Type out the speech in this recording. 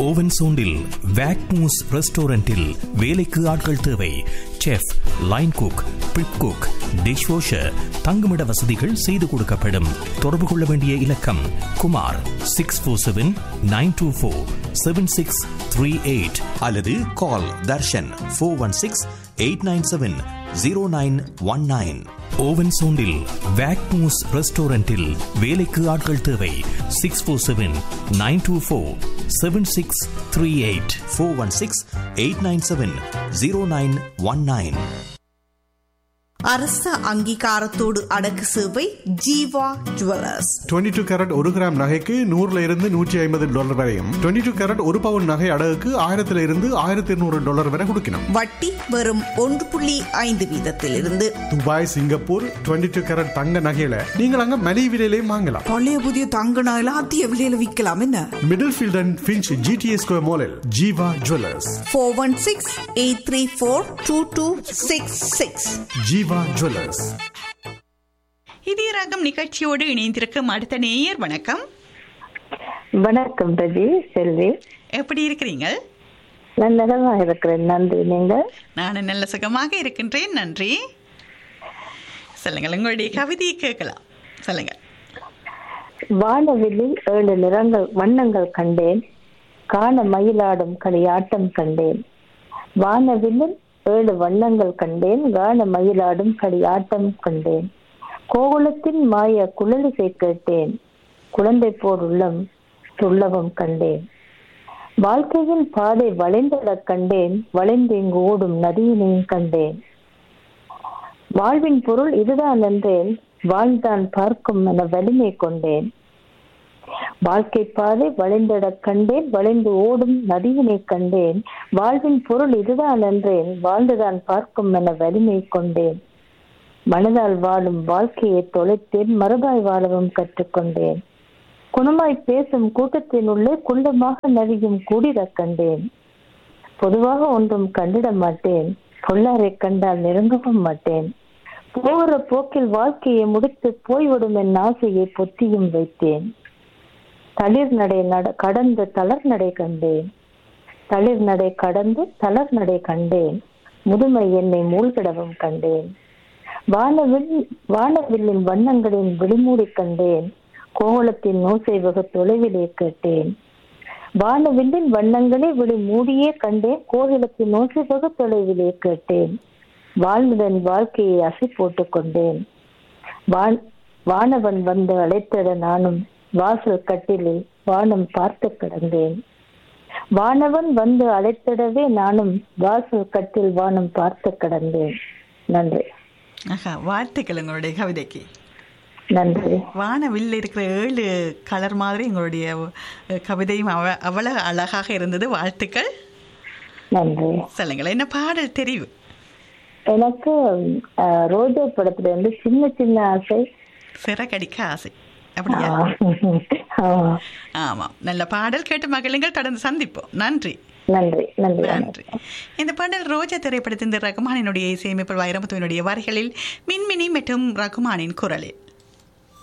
Oven சோண்டில் வேக்மூஸ் ரெஸ்டாரண்டில் வேலைக்கு ஆட்கள் தேவை chef line cook prep cook dish washer தங்குமிட வசதிகள் செய்து கொடுக்கப்படும் தொடர்பு கொள்ள வேண்டிய இலக்கம் Kumar six four seven nine two four seven six three eight அல்லது call Darshan four one six eight nine seven zero nine one nine ஓவன் சோண்டில் வேக்மூஸ் ரெஸ்டாரண்டில் வேலைக்கு ஆட்கள் தேவை six four seven nine two four seven six three eight four one six eight nine seven zero nine one nine அரச அங்கீகாரத்தோடு அடக்கு சேவை ஜீவா ஜுவல்லர்ஸ் 22 டூ கேரட் ஒரு கிராம் நகைக்கு நூறுல இருந்து நூற்றி ஐம்பது டாலர் வரையும் 22 டூ கேரட் ஒரு பவுன் நகை அடகுக்கு ஆயிரத்துல இருந்து ஆயிரத்தி இருநூறு டாலர் வரை கொடுக்கணும் வட்டி வெறும் ஒன்று புள்ளி ஐந்து வீதத்திலிருந்து துபாய் சிங்கப்பூர் 22 டூ கேரட் தங்க நகையில நீங்கள் அங்க மலிவு விலையிலையும் வாங்கலாம் பழைய புதிய தங்க நகையில அதிக விலையில விற்கலாம் என்ன Middlefield and Finch G T S square மாலில் Jeeva jewellers four one six eight three four two two six six Jeeva jewellers இதய ராகம் நிகழ்ச்சியோடு இணைந்திருக்கும் அடுத்த நேயர் வணக்கம் வணக்கம் ரஜி செல்வி எப்படி இருக்கிறீங்க நான் நலமா இருக்கிறேன் நன்றி நீங்க நான் நல்ல சுகமாக இருக்கின்றேன் நன்றி சொல்லுங்கள் உங்களுடைய கவிதையை கேட்கலாம் சொல்லுங்க வானவில்லில் ஏழு நிறங்கள் வண்ணங்கள் கண்டேன் காண மயிலாடும் களியாட்டம் கண்டேன் வானவில்லில் ஏழு வண்ணங்கள் கண்டேன் காண மயிலாடும் களியாட்டம் கண்டேன் கோகுலத்தின் மாய குழலிசை கேட்டேன் குழந்தை போர் உள்ளம் துள்ளவும் கண்டேன் வாழ்க்கையின் பாதை வளைந்தடக் கண்டேன் வளைந்து இங்கு ஓடும் நதியினையும் கண்டேன் வாழ்வின் பொருள் இதுதான் என்றேன் வாழ்ந்தான் பார்க்கும் என வலிமை கொண்டேன் வாழ்க்கை பாதை வளைந்தடக் கண்டேன் வளைந்து ஓடும் நதியினை கண்டேன் வாழ்வின் பொருள் இதுதான் என்றேன் வாழ்ந்துதான் பார்க்கும் என வலிமை கொண்டேன் மனதால் வாழும் வாழ்க்கையை தொலைத்தேன் மறுபாய் வாழவும் கற்றுக்கொண்டேன் குணமாய் பேசும் கூட்டத்தினுள்ளே குள்ளமாக நவியும் கூடிடக் கண்டேன் பொதுவாக ஒன்றும் கண்டிட மாட்டேன் பொல்லாரை கண்டால் நெருங்கவும் மாட்டேன் போகிற போக்கில் வாழ்க்கையை முடித்து போய்விடும் என் ஆசையை பொத்தியும் வைத்தேன் தளிர் நடை நட கடந்து தளர் நடை கண்டேன் தளிர் நடை கடந்து தளர் நடை கண்டேன் முதுமை என்னை மூழ்கிடவும் கண்டேன் வானவில் வானவில்லின் வண்ணங்களின் விழிமூடி கண்டேன் கோவலத்தின் ஓசை வெகு தொலைவிலே கேட்டேன் வானவில்லின் வண்ணங்களை விழி மூடியே கண்டேன் கோகிலத்தின் ஓசை வெகு தொலைவிலே கேட்டேன் வாழ்ந்ததன் வாழ்க்கையை அசை போட்டுக் கொண்டேன் வான் வானவன் வந்து அழைத்தத நானும் வாசல் கட்டிலில் வானம் பார்த்து கிடந்தேன் வானவன் வந்து அழைத்திடவே நானும் வாசல் கட்டில் வானம் பார்த்து கிடந்தேன் நன்றி ஆஹா வாழ்த்துக்கள் உங்களுடைய கவிதைக்கு நன்றி வானவில் இருக்கிற ஏழு கலர் மாதிரி எங்களுடைய அஹ், கவிதையும் அவ அவ்வளவு அழகாக இருந்தது வாழ்த்துக்கள் நன்றி சொல்லுங்கள் என்ன பாடல் தெரிவு எனக்கு அஹ், ரோஜா படத்துல இருந்து சின்ன சின்ன ஆசை சிறகடிக்க ஆசை அப்படியா ஆமா. ஆமாம் நல்ல பாடல் கேட்டு மகிழுங்கள் தொடர்ந்து சந்திப்போம் நன்றி நன்றி நன்றி நன்றி இந்த பாடல் ரோஜா திரைப்படத்தின் ரகுமானினுடைய இசையமைப்பு வைரமுத்துவினுடைய வரிகளில் மின்மினி மற்றும் ரகுமானின் குரலில்